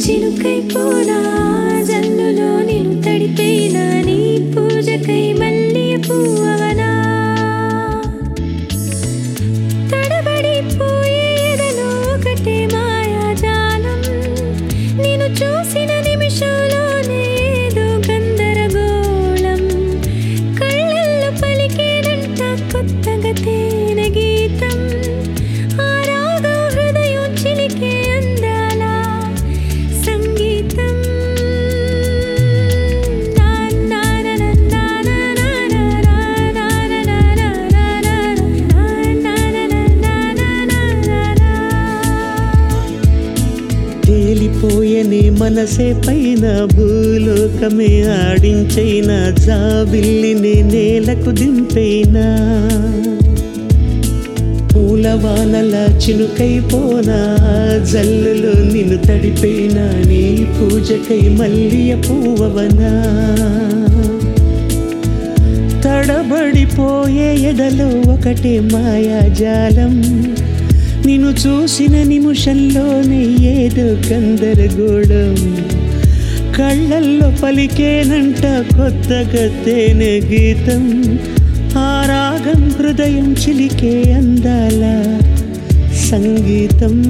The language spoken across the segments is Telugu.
చిలుకైపోనా జల్లులో నిన్ను తడిపైనా నీ పూజకై మళ్ళీ పువ్వవనా తడబడిపోయే ఎదలో ఒకటే మాయాజాలం నేను చూసిన నిమిషంలోనే ఏదో గందరగోళం కళ్ళల్లో పలికేనంట కొత్తగా తేనె గీతం ఆ రాగం హృదయం చిలికే అందాల సంగీతం నా నా నా నా నా నా నా నా నా నా తేలిపోయని మనసే పైన భూలోకమే ఆడించైనా జాబిల్లిని నేలకు దింపైనా పూలవానల చినుకైపోనా జల్లులో నిన్ను తడిపైనా నీ పూజకై మల్లియ పువ్వవనా తడబడిపోయే ఎదలో ఒకటే మాయాజాలం నిన్ను చూసిన నిమిషంలోనే ఏదో గందరగోళం కళ్ళల్లో పలికేనంట కొత్తగా తేనె గీతం ఆ రాగం హృదయం చిలికే అందాల సంగీతం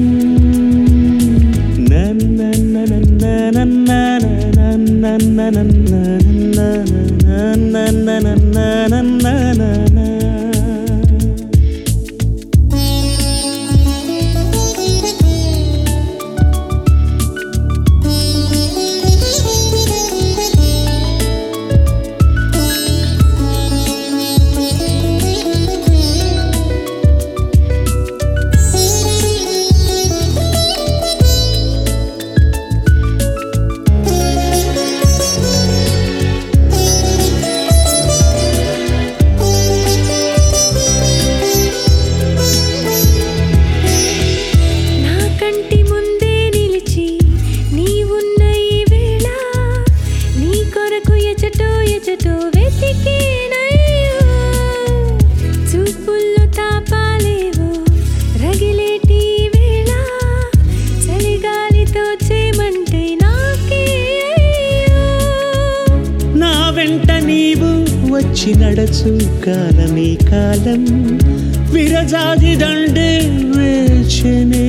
నా కంటి ముందే నిలిచి నీ ఉన్న ఈ వేళ నీ కొరకు ఎచటో ఎచటో వెతికేనయ్యో చూపుల్లో తాపాలేవో రగిలేటి ఈ వేళ చలిగాలితో చేమంటే నాకే అయ్యో నా వెంట నీవు వచ్చి నడచు కాలమీ కాలం విరజాది దండే వేచనే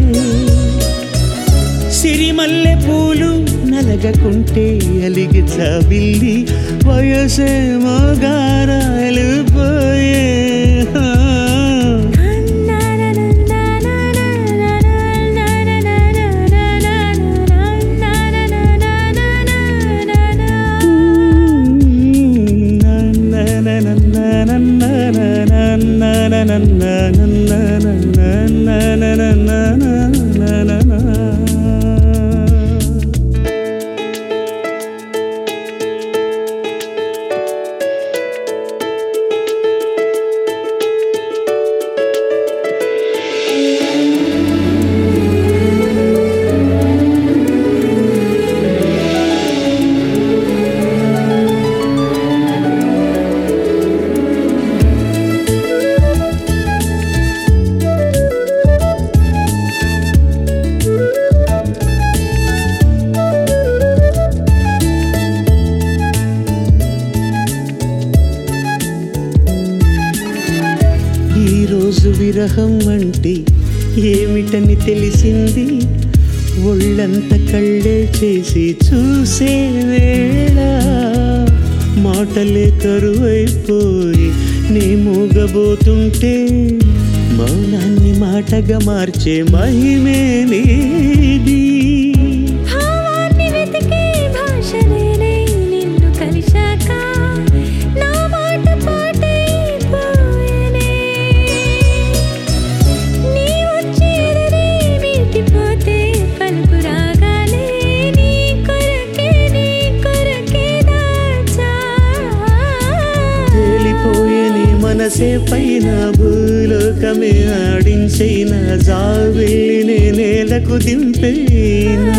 సిరిమల్లె పూలు నలగకుంటే అలిగి చవిల్లి వయసే మగారాలు పోయే ఈ రోజు విరహం అంటే ఏమిటని తెలిసింది ఒళ్ళంత కళ్ళే చేసి చూసే వేళ మాటలే కరువైపోయి నే మూగబోతుంటే మౌనాన్ని మాటగా మార్చే మహిమే నీది భావాన్ని వెతికే భాష నేనే నిన్ను కలిశాక నా మాట పాటైపోయేనే నీ వచ్చి ఎదురే మీటిపోతే పలుకు రాగాలే నీ కొరకే నీ కొరకే దాచా తేలిపోయని మనసే పైన భూలోకమే ఆడించైన జాబిల్లిని నేలకు దింపైనా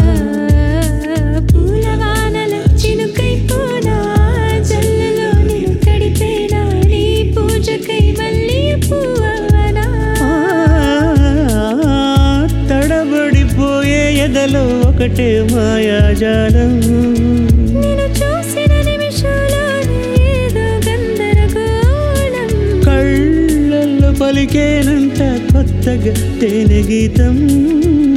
పూలవానల చినుకైపోనా జల్లులో నిన్ను తడిపేనా నీ పూజకై మళ్ళీ పువ్వవనా తడబడిపోయే ఎదలో ఒకటే మాయాజాలం నేను చూసిన నిమిషంలోనే ఏదో గందరగోళం కళ్ళల్లో పలికేనంట కొత్తగా తేనె గీతం